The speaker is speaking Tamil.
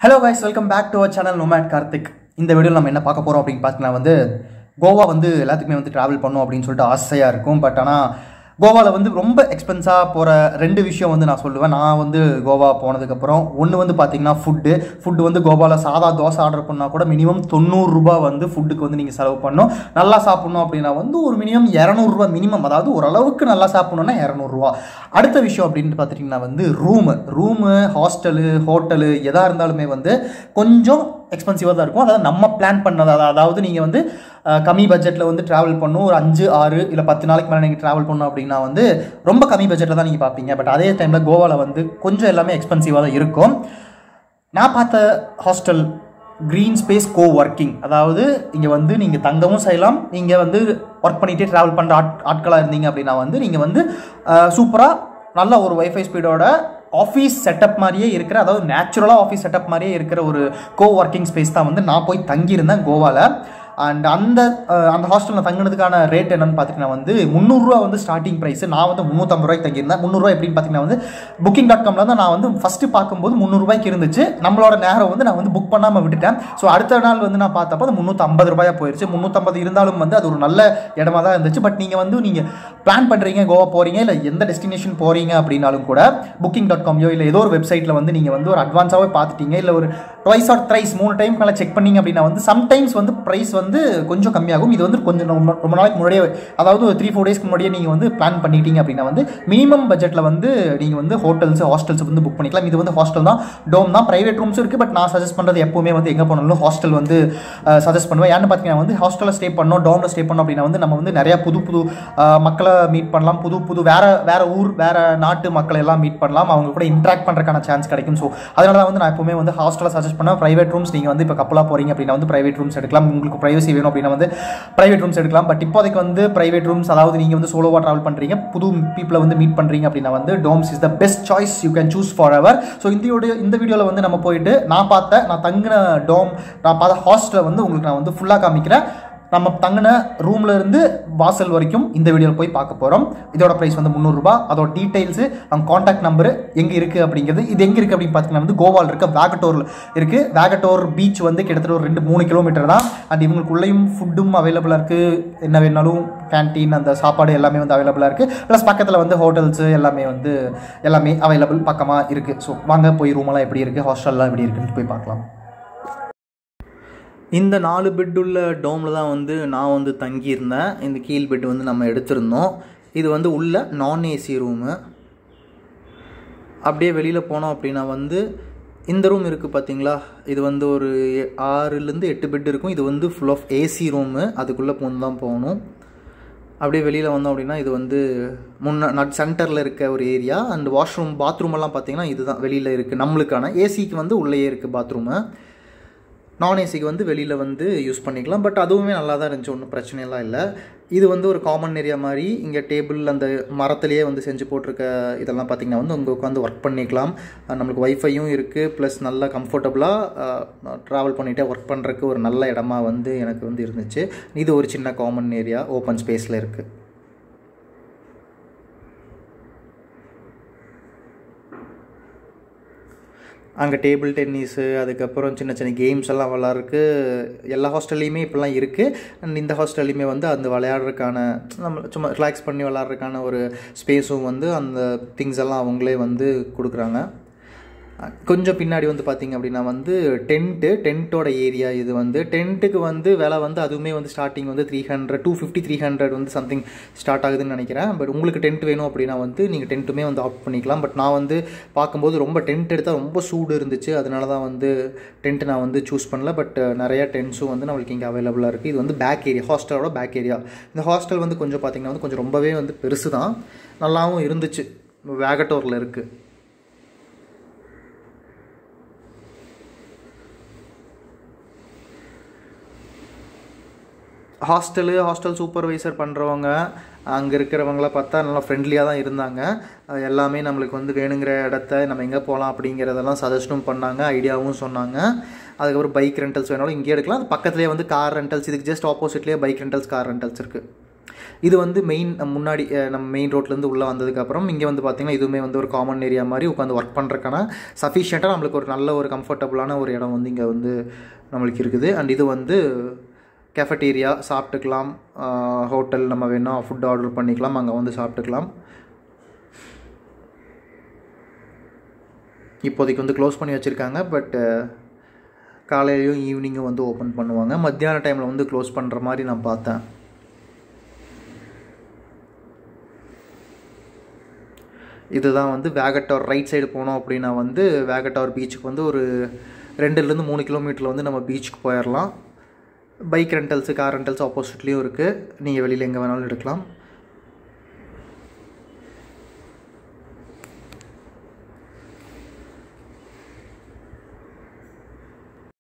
hello guys welcome back to our channel Nomad Karthik இந்த வீடியோவில் நம்ம என்ன பார்க்க போகிறோம் அப்படின்னு பார்த்தீங்கன்னா வந்து கோவா வந்து எல்லாத்துக்குமே வந்து ட்ராவல் பண்ணும் அப்படின்னு சொல்லிட்டு ஆசையாக இருக்கும் பட் ஆனால் கோவாவில் வந்து ரொம்ப எக்ஸ்பென்ஸாக போகிற ரெண்டு விஷயம் வந்து நான் சொல்லுவேன் நான் வந்து கோவா போனதுக்கப்புறம் ஒன்று வந்து பார்த்தீங்கன்னா ஃபுட்டு ஃபுட்டு வந்து கோவாவில் சாதா தோசை ஆர்டர் பண்ணால் கூட மினிமம் தொண்ணூறுரூபா வந்து ஃபுட்டுக்கு வந்து நீங்கள் செலவு பண்ணணும் நல்லா சாப்பிட்ணும் அப்படின்னா வந்து ஒரு மினிமம் இரநூறுவா மினிமம் அதாவது ஓரளவுக்கு நல்லா சாப்பிட்ணுன்னா இரநூறுவா அடுத்த விஷயம் அப்படின்னு பார்த்துட்டிங்கன்னா வந்து ரூமு ரூமு ஹாஸ்டலு ஹோட்டலு எதாக இருந்தாலுமே வந்து கொஞ்சம் எக்ஸ்பென்சிவாக தான் இருக்கும் அதாவது நம்ம பிளான் பண்ணது அதா- அதாவது நீங்கள் வந்து அஹ், கம்மி பட்ஜெட்டில் வந்து ட்ராவல் பண்ணணும் ஒரு அஞ்சு ஆறு இல்லை பத்து நாளைக்கு மேலே நீங்கள் ட்ராவல் பண்ணணும் அப்படின்னா வந்து ரொம்ப கம்மி பட்ஜெட்டில் தான் நீங்கள் பார்ப்பீங்க பட் அதே டைமில் கோவாவில் வந்து கொஞ்சம் எல்லாமே எக்ஸ்பென்சிவாக தான் இருக்கும் நான் பார்த்த hostel green space coworking அதாவது இங்கே வந்து நீங்கள் தங்கவும் செய்யலாம் நீங்கள் வந்து ஒர்க் பண்ணிகிட்டே ட்ராவல் பண்ணுற ஆட் ஆட்களாக இருந்தீங்க அப்படின்னா வந்து நீங்கள் வந்து சூப்பராக நல்ல ஒரு வைஃபை ஸ்பீடோட ஆஃபீஸ் செட்டப் மாதிரியே இருக்கிற அதாவது நேச்சுரலாக ஆஃபீஸ் செட்டப் மாதிரியே இருக்கிற ஒரு கோ ஒர்க்கிங் ஸ்பேஸ் தான் வந்து நான் போய் தங்கியிருந்தேன் கோவாவில் அண்ட் அந்த அஹ், அந்த ஹாஸ்டலில் தங்கினதுக்கான ரேட் என்னன்னு பார்த்தீங்கன்னா வந்து முந்நூறுரூவா வந்து ஸ்டார்டிங் ப்ரைஸ் நான் வந்து முந்நூற்றம்பது ரூபாய்க்கு தங்கியிருந்தேன் முந்நூறுரூவா எப்படின்னு பார்த்தீங்கன்னா வந்து புக்கிங் டாட் காமில் தான் நான் வந்து ஃபஸ்ட்டு பார்க்கும்போது முந்நூறுபாய்க்கு இருந்துச்சு நம்மளோட நேரம் வந்து நான் வந்து புக் பண்ணாமல் விட்டுட்டேன் ஸோ அடுத்த நாள் வந்து நான் பார்த்தப்போ அது முந்நூற்றம்பது ரூபாயா போயிருச்சு முந்நூற்றம்பது இருந்தாலும் வந்து அது ஒரு நல்ல இடமா தான் இருந்துச்சு பட் நீங்கள் வந்து நீங்கள் பிளான் பண்ணுறீங்க கோவா போகிறீங்க இல்லை எந்த டெஸ்டினேஷன் போகிறீங்க அப்படின்னாலும் கூட புக்கிங் டாட் காம்யோ இல்லை ஏதோ ஒரு வெப்சைட்டில் வந்து நீங்கள் வந்து ஒரு அட்வான்ஸாகவே பார்த்துட்டீங்க இல்லை ஒரு ட்வைஸ் ஆர் த்ரைஸ் மூணு டைம் மேலே செக் பண்ணீங்க அப்படின்னா வந்து சம்டைம்ஸ் வந்து ப்ரைஸ் வந்து கொஞ்சம் கம்மியாகும் இது வந்து கொஞ்சம் ரொம்ப ரொம்ப நாளைக்கு முன்னாடியே அதாவது ஒரு த்ரீ ஃபோர் டேஸ்க்கு முன்னாடியே நீங்கள் வந்து பிளான் பண்ணிட்டீங்க அப்படின்னா வந்து மினிமம் பட்ஜெட்டில் வந்து நீங்கள் வந்து ஹோட்டல்ஸ் ஹாஸ்டல்ஸ் வந்து புக் பண்ணிக்கலாம் இது வந்து ஹாஸ்டல் தான் டோம் தான் ப்ரைவேட் ரூம்ஸ் இருக்குது பட் நான் சஜஸ்ட் பண்ணுறது எப்பவுமே வந்து எங்கே போனாலும் ஹாஸ்டல் வந்து சஜஸ்ட் பண்ணுவேன் ஏன்னு பார்த்தீங்கன்னா வந்து ஹாஸ்டலில் ஸ்டே பண்ணோம் டோமில் ஸ்டே பண்ணோம் அப்படின்னா வந்து நம்ம வந்து நிறையா புது புது அஹ், மக்களை மீட் பண்ணலாம் புது புது வேற வேற ஊர் வேற நாட்டு மக்களை எல்லாம் மீட் பண்ணலாம் அவங்க கூட இன்ட்ராக்ட் பண்ணுறதுக்கான சான்ஸ் கிடைக்கும் ஸோ அதனால தான் வந்து நான் எப்பவுமே வந்து ஹாஸ்டலில் சஜஸ்ட் பண்ணேன் ப்ரைவேட் ரூம்ஸ் நீங்கள் வந்து இப்போ கப்பலாக போகிறீங்க அப்படின்னா வந்து ப்ரைவேட் ரூம்ஸ் எடுக்கலாம் உங்களுக்கு ப்ரைவசி வேணும் அப்படின்னா வந்து ப்ரைவேட் ரூம்ஸ் எடுக்கலாம் பட் இப்போதைக்கு வந்து ப்ரைவேட் ரூம்ஸ் அதாவது நீங்கள் வந்து சோலோவாக ட்ராவல் பண்ணுறீங்க புது பீப்புளை வந்து மீட் பண்ணுறீங்க அப்படின்னா வந்து dorms is the best choice you can choose forever so இந்த வீடியோ இந்த வீடியோவில் வந்து நம்ம போயிட்டு நான் பார்த்த நான் தங்கின டோம் நான் பார்த்த ஹாஸ்டலை வந்து உங்களுக்கு நான் வந்து ஃபுல்லாக காமிக்கிறேன் நம்ம தங்கின ரூம்ல இருந்து வாசல் வரைக்கும் இந்த வீடியோவில் போய் பார்க்க போகிறோம் இதோட ப்ரைஸ் வந்து முந்நூறுரூபா அதோட டீடைல்ஸு அவங்க காண்டாக்ட் நம்பரு எங்கே இருக்குது அப்படிங்கிறது இது எங்கே இருக்குது அப்படின்னு பார்த்தீங்கன்னா வந்து கோவாவில் இருக்க வேகட்டோரில் இருக்குது வேகட்டோர் பீச் வந்து கிட்டத்தட்ட ஒரு ரெண்டு மூணு கிலோமீட்டர் தான் அண்ட் இவங்களுக்குள்ளேயும் ஃபுட்டும் அவைலபிளாக இருக்குது என்ன வேணாலும் கேன்டீன் அந்த சாப்பாடு எல்லாமே வந்து அவைலபிளாக இருக்குது ப்ளஸ் பக்கத்தில் வந்து ஹோட்டல்ஸு எல்லாமே வந்து எல்லாமே அவைலபிள் பக்கமாக இருக்குது ஸோ வாங்க போய் ரூமெல்லாம் எப்படி இருக்குது ஹாஸ்டல்லாம் எப்படி இருக்குன்னு போய் பார்க்கலாம் இந்த நாலு பெட் உள்ள டோமில் தான் வந்து நான் வந்து தங்கியிருந்தேன் இந்த கீழ் பெட் வந்து நம்ம எடுத்திருந்தோம் இது வந்து உள்ள நான் ஏசி ரூமு அப்படியே வெளியில் போனோம் அப்படின்னா வந்து இந்த ரூம் இருக்குது பார்த்தீங்களா இது வந்து ஒரு எ- ஆறுலேருந்து எட்டு பெட் இருக்கும் இது வந்து ஃபுல் ஆஃப் ஏசி ரூமு அதுக்குள்ளே போகணும் தான் போகணும் அப்படியே வெளியில் வந்தோம் அப்படின்னா இது வந்து முன்ன நட் சென்டரில் இருக்க ஒரு ஏரியா அண்ட் வாஷ்ரூம் பாத்ரூம் எல்லாம் பார்த்தீங்கன்னா இதுதான் வெளியில் இருக்குது நம்மளுக்கான ஏசிக்கு வந்து உள்ளேயே இருக்குது பாத்ரூமு நான் ஏசிக்கு வந்து வெளியில் வந்து யூஸ் பண்ணிக்கலாம் பட் அதுவுமே நல்லா தான் இருந்துச்சு ஒன்றும் பிரச்சனையெல்லாம் இல்லை இது வந்து ஒரு காமன் ஏரியா மாதிரி இங்கே டேபிள் அந்த மரத்துலேயே வந்து செஞ்சு போட்டிருக்க இதெல்லாம் பார்த்திங்கன்னா வந்து உங்கள் உட்காந்து ஒர்க் பண்ணிக்கலாம் அஹ் நம்மளுக்கு வைஃபையும் இருக்குது ப்ளஸ் நல்லா கம்ஃபர்டபுளாக ட்ராவல் பண்ணிகிட்டே ஒர்க் பண்ணுறதுக்கு ஒரு நல்ல இடமா வந்து எனக்கு வந்து இருந்துச்சு இது ஒரு சின்ன காமன் ஏரியா ஓப்பன் ஸ்பேஸில் இருக்குது அங்கே டேபிள் டென்னிஸு அதுக்கப்புறம் சின்ன சின்ன கேம்ஸ் எல்லாம் விளாட்றதுக்கு எல்லா ஹாஸ்டல்லையுமே இப்போல்லாம் இருக்குது அண்ட் இந்த ஹாஸ்டல்லையுமே வந்து அந்த விளையாடுறதுக்கான நம்ம சும்மா ரிலாக்ஸ் பண்ணி விளாட்றதுக்கான ஒரு ஸ்பேஸும் வந்து அந்த திங்ஸ் எல்லாம் அவங்களே வந்து கொடுக்குறாங்க அஹ் கொஞ்சம் பின்னாடி வந்து பார்த்திங்க அப்படின்னா வந்து டென்ட்டு டென்ட்டோட ஏரியா இது வந்து டென்ட்டுக்கு வந்து விலை வந்து அதுவுமே வந்து ஸ்டார்டிங் வந்து three hundred two fifty three hundred வந்து சம்திங் ஸ்டார்ட் ஆகுதுன்னு நினைக்கிறேன் பட் உங்களுக்கு டென்ட் வேணும் அப்படின்னா வந்து நீங்கள் டென்ட்டுமே வந்து ஆப்ட் பண்ணிக்கலாம் பட் நான் வந்து பார்க்கும்போது ரொம்ப டென்ட் எடுத்தால் ரொம்ப சூடு இருந்துச்சு அதனால தான் வந்து டென்ட் நான் வந்து சூஸ் பண்ணல பட் நிறைய டென்ட்ஸும் வந்து நம்மளுக்கு இங்கே அவைலபிளாக இருக்குது இது வந்து பேக் ஏரியா ஹாஸ்டலோட பேக் ஏரியா இந்த ஹாஸ்டல் வந்து கொஞ்சம் பார்த்திங்கன்னா வந்து கொஞ்சம் ரொம்பவே வந்து பெருசு தான் நல்லாவும் இருந்துச்சு வேகட்டோரில் இருக்குது ஹாஸ்டலு ஹாஸ்டல் சூப்பர்வைசர் பண்ணுறவங்க அங்கே இருக்கிறவங்களாம் பார்த்தா நல்லா ஃப்ரெண்ட்லியாக தான் இருந்தாங்க அஹ் எல்லாமே நம்மளுக்கு வந்து வேணுங்கிற இடத்த நம்ம எங்கே போகலாம் அப்படிங்கிறதெல்லாம் சஜஷனும் பண்ணாங்க ஐடியாவும் சொன்னாங்க அதுக்கப்புறம் பைக் ரெண்டல்ஸ் வேணாலும் இங்கே எடுக்கலாம் அது பக்கத்துலேயே வந்து கார் ரெண்டல்ஸ் இதுக்கு ஜஸ்ட் ஆப்போசிட்லேயே பைக் ரெண்டல்ஸ் கார் ரெண்டல்ஸ் இருக்குது இது வந்து மெயின் முன்னாடி அஹ், நம்ம மெயின் ரோட்லேருந்து உள்ளே வந்ததுக்கப்புறம் இங்கே வந்து பார்த்திங்கன்னா இதுவுமே வந்து ஒரு காமன் ஏரியா மாதிரி உட்காந்து ஒர்க் பண்ணுறக்கான சஃபிஷியண்ட்டாக நம்மளுக்கு ஒரு நல்ல ஒரு கம்ஃபர்டபுளான ஒரு இடம் வந்து இங்கே வந்து நம்மளுக்கு இருக்குது அண்ட் இது வந்து கேஃபட்டேரியா சாப்பிட்டுக்கலாம் ஹோட்டல் நம்ம வேணால் ஃபுட் ஆர்டர் பண்ணிக்கலாம் அங்கே வந்து சாப்பிட்டுக்கலாம் இப்போதைக்கு வந்து க்ளோஸ் பண்ணி வச்சுருக்காங்க பட் காலையிலையும் ஈவினிங்கும் வந்து ஓப்பன் பண்ணுவாங்க மத்தியான டைமில் வந்து க்ளோஸ் பண்ணுற மாதிரி நான் பார்த்தேன் இதுதான் வந்து வேகட்டவர் ரைட் சைடு போனோம் அப்படின்னா வந்து வேகட்டவர் பீச்சுக்கு வந்து ஒரு ரெண்டுலேருந்து மூணு கிலோமீட்டரில் வந்து நம்ம பீச்சுக்கு போயிடலாம் பைக் ரெண்டல்ஸு கார் ரெண்டல்ஸ் ஆப்போசிட்லேயும் இருக்குது நீங்கள் வெளியில் எங்கே வேணாலும் எடுக்கலாம்